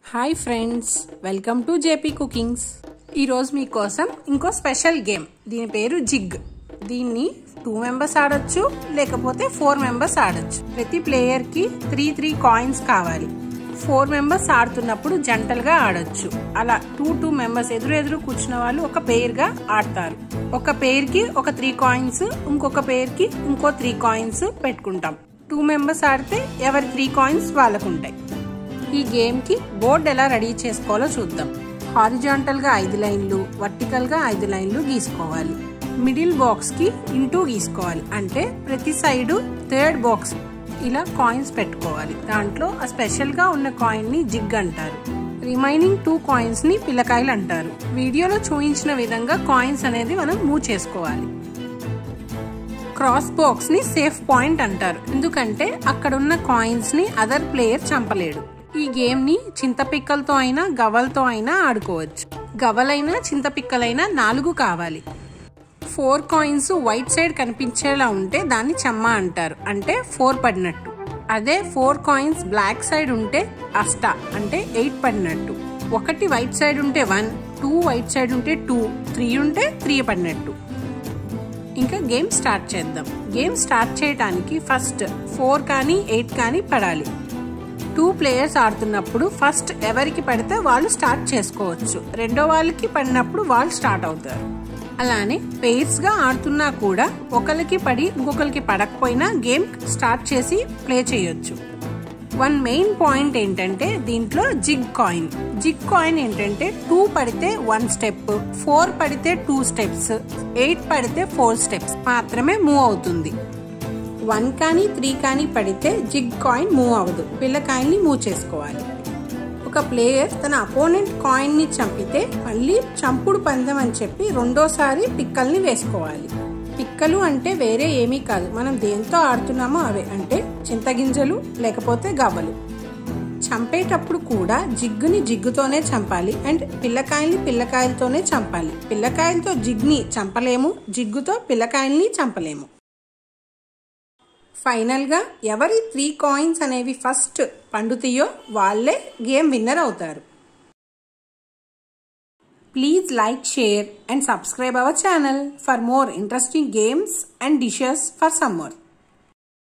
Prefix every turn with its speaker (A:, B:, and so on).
A: hi friends welcome to JP cookings ఈరోజు మీకోసం ఇంకో స్పెషల్ గేమ్ దీని పేరు జిగ్ దీన్ని టూ మెంబర్స్ ఆడొచ్చు లేకపోతే ఫోర్ మెంబర్స్ ఆడొచ్చు ప్రతి ప్లేయర్ కి త్రీ త్రీ కాయిన్స్ కావాలి ఫోర్ మెంబర్స్ ఆడుతున్నప్పుడు జంటలుగా ఆడొచ్చు అలా టూ టూ మెంబర్స్ ఎదురు ఎదురు కూర్చున్న వాళ్ళు ఒక పేర్ గా ఆడతారు ఒక పేర్ కి ఒక త్రీ కాయిన్స్ ఇంకొక పేర్ కి ఇంకో త్రీ కాయిన్స్ పెట్టుకుంటాం టూ మెంబర్స్ ఆడితే ఎవరి త్రీ కాయిన్స్ వాళ్ళకు ఉంటాయి ఈ గేమ్ కి బోర్డ్ ఎలా రెడీ చేసుకోవాలో చూద్దాం హారిజాంటల్ గా ఐదు లైన్లు వర్టికల్ గా ఐదు లైన్లు గీసుకోవాలి మిడిల్ బాక్స్ కి ఇంటూ గీసుకోవాలి అంటే ప్రతి సైడ్ థర్డ్ బాక్స్ ఇలా కాయిన్స్ పెట్టుకోవాలి దాంట్లో ఆ స్పెషల్ గా ఉన్న కాయిన్ ని జిగ్ అంటారు రిమైనింగ్ టూ కాయిన్స్ ని పిల్లకాయలు అంటారు వీడియోలో చూపించిన విధంగా కాయిన్స్ అనేది మనం మూవ్ చేసుకోవాలి క్రాస్ బాక్స్ ని సేఫ్ పాయింట్ అంటారు ఎందుకంటే అక్కడ ఉన్న కాయిన్స్ ని అదర్ ప్లేయర్ చంపలేడు ఈ గేమ్ ని చింతపిక్కలతో అయినా గవ్వలతో అయినా ఆడుకోవచ్చు గవ్వలైనా చింతపిక్కలైనా నాలుగు కావాలి ఫోర్ కాయిన్స్ వైట్ సైడ్ కనిపించేలా ఉంటే దాన్ని చెమ్మ అంటారు అంటే ఫోర్ పడినట్టు అదే ఫోర్ కాయిన్స్ బ్లాక్ సైడ్ ఉంటే అష్ట అంటే ఎయిట్ పడినట్టు ఒకటి వైట్ సైడ్ ఉంటే వన్ టూ వైట్ సైడ్ ఉంటే టూ త్రీ ఉంటే త్రీ పడినట్టు ఇంకా గేమ్ స్టార్ట్ చేద్దాం గేమ్ స్టార్ట్ చేయడానికి ఫస్ట్ ఫోర్ కానీ ఎయిట్ కానీ పడాలి టూ ప్లేయర్స్ ఆడుతున్నప్పుడు ఫస్ట్ ఎవరికి పడితే వాళ్ళు స్టార్ట్ చేసుకోవచ్చు రెండో వాళ్ళకి పడినప్పుడు వాళ్ళు స్టార్ట్ అవుతారు అలానే పెయిర్స్ గా ఆడుతున్నా కూడా ఒకరికి పడి ఇంకొకరికి పడకపోయినా గేమ్ స్టార్ట్ చేసి ప్లే చేయొచ్చు వన్ మెయిన్ పాయింట్ ఏంటంటే దీంట్లో జిగ్ కాయిన్ జిగ్ కాయిన్ ఏంటంటే టూ పడితే వన్ స్టెప్ ఫోర్ పడితే టూ స్టెప్స్ ఎయిట్ పడితే ఫోర్ స్టెప్స్ మాత్రమే మూవ్ అవుతుంది వన్ కానీ త్రీ కానీ పడితే జిగ్ కాయిన్ మూవ్ అవ్వదు పిల్లకాయల్ని మూవ్ చేసుకోవాలి ఒక ప్లేయర్ తన అపోనెంట్ కాయిన్ ని చంపితే మళ్ళీ చంపుడు పందెం అని చెప్పి రెండోసారి పిక్కల్ని వేసుకోవాలి పిక్కలు అంటే వేరే ఏమీ కాదు మనం దేంతో ఆడుతున్నామో అవే అంటే చింతగింజలు లేకపోతే గవ్వలు చంపేటప్పుడు కూడా జిగ్గుని జిగ్గుతోనే చంపాలి అండ్ పిల్లకాయల్ని పిల్లకాయలతోనే చంపాలి పిల్లకాయలతో జిగ్ని చంపలేము జిగ్గుతో పిల్లకాయల్ని చంపలేము ఫైనల్గా ఎవరి త్రీ కాయిన్స్ అనేవి ఫస్ట్ పండుతాయో వాళ్ళే గేమ్ విన్నర్ అవుతారు please like share and subscribe our channel for more interesting games and dishes for summer